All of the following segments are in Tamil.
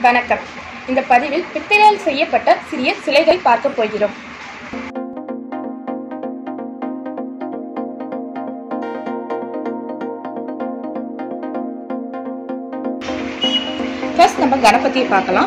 வணக்கம் இந்த பதிவில் பித்தளையால் செய்யப்பட்ட சிறிய சிலைகள் பார்க்க போகிறோம் ஃபர்ஸ்ட் நம்ம கணபதியை பார்க்கலாம்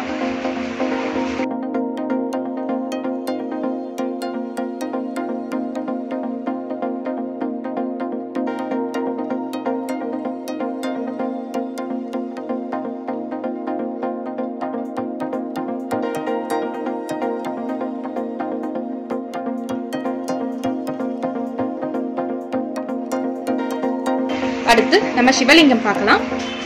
அடுத்து நம்ம சிவலிங்கம் பார்க்கலாம்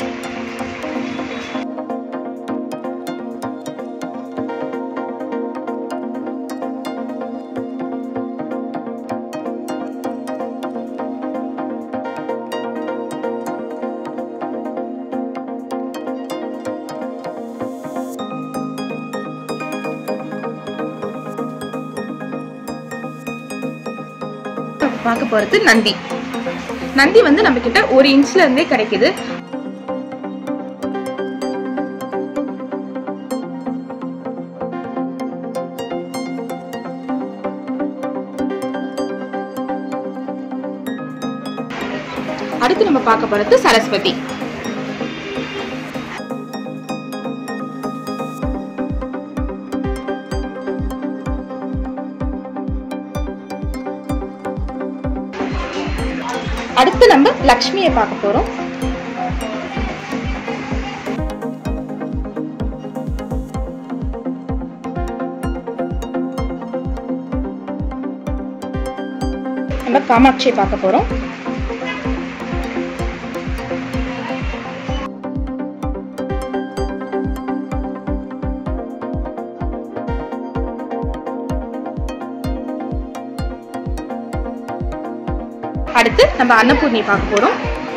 பார்க்க போறது நந்தி நந்தி வந்து நம்ம கிட்ட ஒரு இன்ச்ல இருந்தே கிடைக்குது அடுத்து நம்ம பார்க்க போறது சரஸ்வதி அடுத்து நம்ம லக்ஷ்மியை பார்க்க போறோம் நம்ம காமாட்சியை பார்க்க போறோம் அடுத்து நம்ம அன்னபூர்ணி பார்க்க போறோம்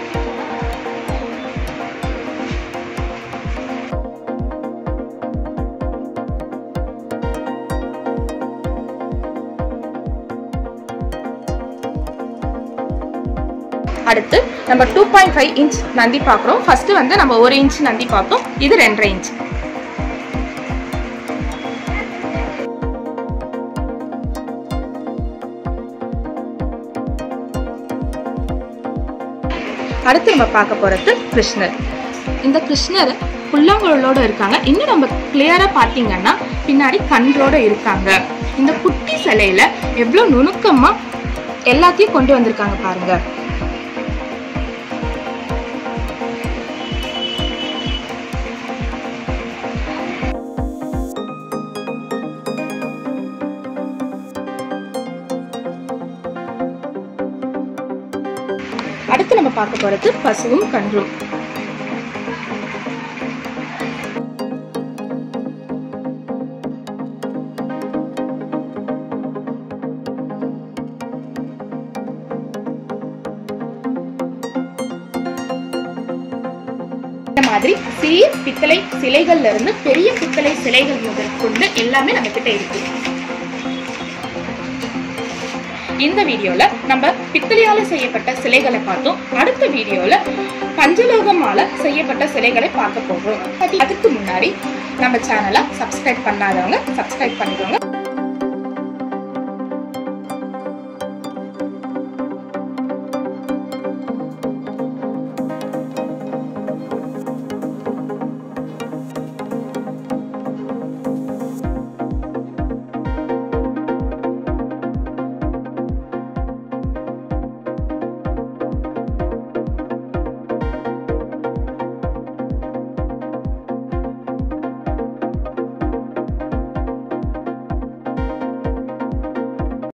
அடுத்து நம்ம two point five inch Nandi பார்க்குறோம் ஃபர்ஸ்ட் வந்து நம்ம ஒரு இன்ச் நந்தி பார்த்தோம் இது ரெண்டரை இன்ச் அடுத்து நம்ம பார்க்க போறது கிருஷ்ணர் இந்த கிருஷ்ணர் புல்லாங்குழலோட இருக்காங்க இன்னும் நம்ம கிளியரா பார்த்தீங்கன்னா பின்னாடி கன்றோட இருக்காங்க இந்த குட்டி சிலையில எவ்வளவு நுணுக்கமா எல்லாத்தையும் கொண்டு வந்திருக்காங்க பாருங்க அடுத்து நம்ம பார்க்க போறது பசுவும் கன்றும் இந்த மாதிரி சிறிய பித்தளை சிலைகள்ல இருந்து பெரிய பித்தளை சிலைகள் முதல் கொண்டு எல்லாமே நம்ம கிட்ட இருக்கு இந்த வீடியோல நம்ம பித்தளையால செய்யப்பட்ட சிலைகளை பார்த்தோம் அடுத்த வீடியோல பஞ்சலோகமால செய்யப்பட்ட சிலைகளை பார்க்க போகிறோம் அதுக்கு முன்னாடி நம்ம சேனலை சப்ஸ்கிரைப் பண்ணாதவங்க சப்ஸ்கிரைப் பண்ணிக்கோங்க